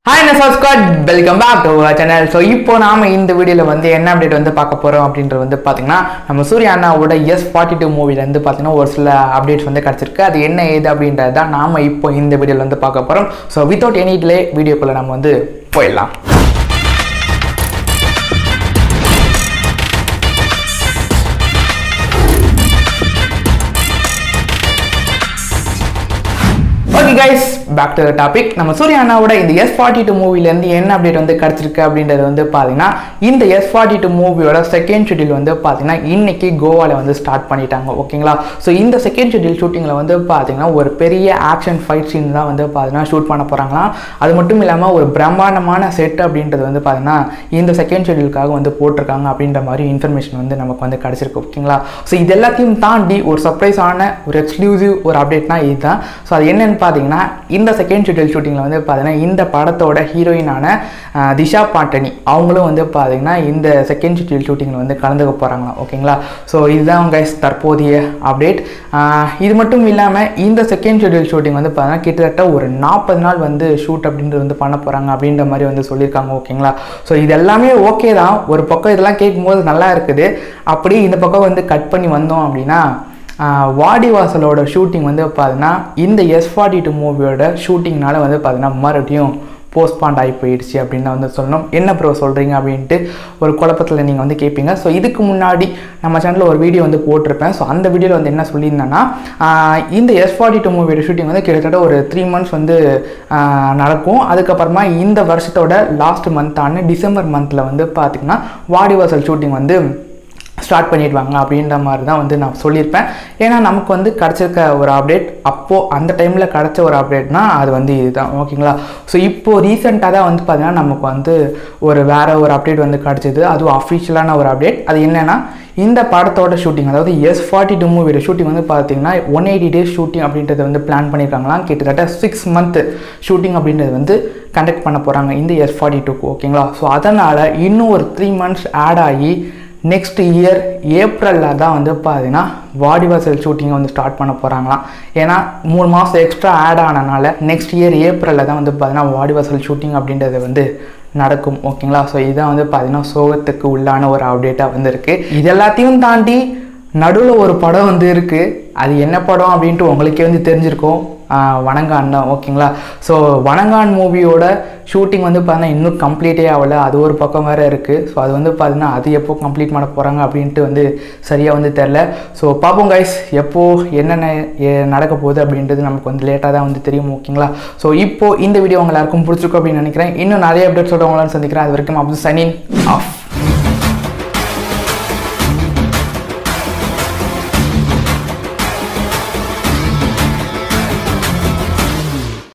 hi Nesa squad welcome back to our channel so இப்போ நாம இந்த வீடியோவில் வந்து என்ன அப்டேட் வந்து பார்க்க போகிறோம் அப்படின்றது வந்து பார்த்தீங்கன்னா நம்ம சூர்யா அண்ணாவோட எஸ் ஃபார்ட்டி டூ மூவிலேருந்து பார்த்தீங்கன்னா ஒரு சில அப்டேட்ஸ் வந்து கிடச்சிருக்கு அது என்ன ஏது அப்படின்றது தான் நாம இப்போ இந்த வீடியோவில் வந்து பார்க்க போகிறோம் ஸோ வித்தவுட் எனி டிலே வீடியோக்குள்ளே நம்ம வந்து போயிடலாம் okay guys back to topic நம்ம சூர்யா அண்ணாவோட இந்த எஸ் ஃபார்ட்டி டூ மூவிலேருந்து என்ன அப்டேட் வந்து கிடச்சிருக்கு அப்படின்றது வந்து பார்த்தீங்கன்னா இந்த எஸ் ஃபார்ட்டி டூ மூவியோட செகண்ட் ஷெட்யூல் வந்து பார்த்தீங்கன்னா இன்னைக்கு கோவாவில் வந்து ஸ்டார்ட் பண்ணிட்டாங்க ஓகேங்களா ஸோ இந்த செகண்ட் ஷெட்யூல் ஷூட்டிங்கில் வந்து பார்த்தீங்கன்னா ஒரு பெரிய ஆக்ஷன் ஃபைட் சீன் தான் வந்து பார்த்தீங்கன்னா ஷூட் பண்ண போகிறாங்களாம் அது மட்டும் இல்லாமல் ஒரு பிரம்மாண்டமான செட் அப்படின்றது வந்து பார்த்தீங்கன்னா இந்த செகண்ட் ஷெட்யூலுக்காக வந்து போட்டிருக்காங்க அப்படின்ற மாதிரி இன்ஃபர்மேஷன் வந்து நமக்கு வந்து கிடச்சிருக்கு ஓகேங்களா ஸோ இது எல்லாத்தையும் தாண்டி ஒரு சர்ப்ரைஸான ஒரு எக்ஸ்க்ளூசிவ் ஒரு அப்டேட்னா இதுதான் ஸோ அது என்னன்னு பார்த்தீங்கன்னா இந்த செகண்ட் ஷெட்யூல் ஷூட்டிங்கில் வந்து பார்த்தீங்கன்னா இந்த படத்தோட ஹீரோயினான அஹ், திஷா பாட்டனி அவங்களும் வந்து பார்த்தீங்கன்னா இந்த செகண்ட் ஷெட்யூல் ஷூட்டிங்கில் வந்து கலந்துக்க போகிறாங்களாம் ஓகேங்களா ஸோ இதுதான் கைஸ் தற்போதைய அப்டேட் இது மட்டும் இல்லாமல் இந்த செகண்ட் ஷெட்யூல் ஷூட்டிங் வந்து பார்த்தீங்கன்னா கிட்டத்தட்ட ஒரு நாற்பது நாள் வந்து ஷூட் அப்படின்றது வந்து பண்ண போகிறாங்க அப்படின்ற மாதிரி வந்து சொல்லியிருக்காங்க ஓகேங்களா ஸோ இது எல்லாமே ஓகே தான் ஒரு பக்கம் இதெல்லாம் கேட்கும்போது நல்லா இருக்குது அப்படி இந்த பக்கம் வந்து கட் பண்ணி வந்தோம் அப்படின்னா ஆஹ் வாடிவாசலோட ஷூட்டிங் வந்து பார்த்தீங்கன்னா இந்த எஸ் ஃபார்ட்டி டூ மூவியோட ஷூட்டிங்னால வந்து பார்த்தீங்கன்னா மறுபடியும் போஸ்ட்பாண்ட் ஆகி போயிடுச்சு அப்படின்னு தான் வந்து சொல்லணும் என்ன ப்ரோ சொல்கிறீங்க அப்படின்ட்டு ஒரு குழப்பத்தில் நீங்கள் வந்து கேட்பீங்க ஸோ இதுக்கு முன்னாடி நம்ம சேனலில் ஒரு வீடியோ வந்து போட்டிருப்பேன் ஸோ அந்த வீடியோவில் வந்து என்ன சொல்லியிருந்தேன்னா ஆஹ் இந்த எஸ் ஃபார்ட்டி டூ மூவியோட ஷூட்டிங் வந்து கிட்டத்தட்ட ஒரு த்ரீ மந்த்ஸ் வந்து ஆஹ் நடக்கும் அதுக்கப்புறமா இந்த வருஷத்தோட லாஸ்ட் மந்த்தான டிசம்பர் மந்தில் வந்து பார்த்திங்கன்னா வாடிவாசல் ஷூட்டிங் வந்து ஸ்டார்ட் பண்ணிடுவாங்க அப்படின்ற மாதிரி தான் வந்து நான் சொல்லியிருப்பேன் ஏன்னா நமக்கு வந்து கிடச்சிருக்க ஒரு அப்டேட் அப்போது அந்த டைமில் கிடச்ச ஒரு அப்டேட்னா அது வந்து இதுதான் ஓகேங்களா ஸோ இப்போது ரீசெண்டாக தான் வந்து பார்த்தீங்கன்னா நமக்கு வந்து ஒரு வேறு ஒரு அப்டேட் வந்து கிடச்சிது அதுவும் அஃபிஷியலான ஒரு அப்டேட் அது என்னென்னா இந்த படத்தோட ஷூட்டிங் அதாவது எஸ் ஃபார்ட்டி டூ மூவியோட ஷூட்டிங் வந்து பார்த்தீங்கன்னா ஒன் எயிட்டி டேஸ் ஷூட்டிங் அப்படின்றத வந்து பிளான் பண்ணியிருக்காங்களாம் கிட்டத்தட்ட சிக்ஸ் மந்த் ஷூட்டிங் அப்படின்றது வந்து கண்டக்ட் பண்ண போகிறாங்க இந்த எஸ் ஃபார்ட்டி டூக்கு ஓகேங்களா ஸோ அதனால் இன்னும் ஒரு த்ரீ மந்த்ஸ் ஆட் ஆகி நெக்ஸ்ட் இயர் ஏப்ரலில் தான் வந்து பார்த்தீங்கன்னா வாடிவாசல் ஷூட்டிங்கை வந்து ஸ்டார்ட் பண்ண போகிறாங்களாம் ஏன்னா மூணு மாதம் எக்ஸ்ட்ரா ஆட் ஆனனால நெக்ஸ்ட் இயர் ஏப்ரலில் தான் வந்து பார்த்தீங்கன்னா வாடிவாசல் ஷூட்டிங் அப்படின்றது வந்து நடக்கும் ஓகேங்களா ஸோ இதுதான் வந்து பார்த்தீங்கன்னா சோகத்துக்கு உள்ளான ஒரு அப்டேட்டாக வந்திருக்கு இது எல்லாத்தையும் தாண்டி நடுவில் ஒரு படம் வந்து இருக்குது அது என்ன படம் அப்படின்ட்டு உங்களுக்கே வந்து தெரிஞ்சிருக்கும் ஆஹ் வணங்கான் தான் ஓகேங்களா ஸோ வணங்கான் மூவியோட ஷூட்டிங் வந்து பார்த்தீங்கன்னா இன்னும் கம்ப்ளீட்டே ஆகலை அது ஒரு பக்கம் வேறு இருக்குது ஸோ அது வந்து பார்த்தீங்கன்னா அது எப்போ கம்ப்ளீட் பண்ண போகிறாங்க அப்படின்ட்டு வந்து சரியாக வந்து தெரில ஸோ பார்ப்போம் கைஸ் எப்போ என்னென்ன எ- நடக்க போகுது அப்படின்றது நமக்கு வந்து லேட்டாக தான் வந்து தெரியும் ஓகேங்களா ஸோ இப்போ இந்த வீடியோ உங்க எல்லாருக்கும் பிடிச்சிருக்கும் அப்படின்னு நினைக்கிறேன் இன்னும் நிறைய அப்டேட்ஸோட உங்களால் சந்திக்கிறேன் அது வரைக்கும் அப்துல் சனின் ஆஃப்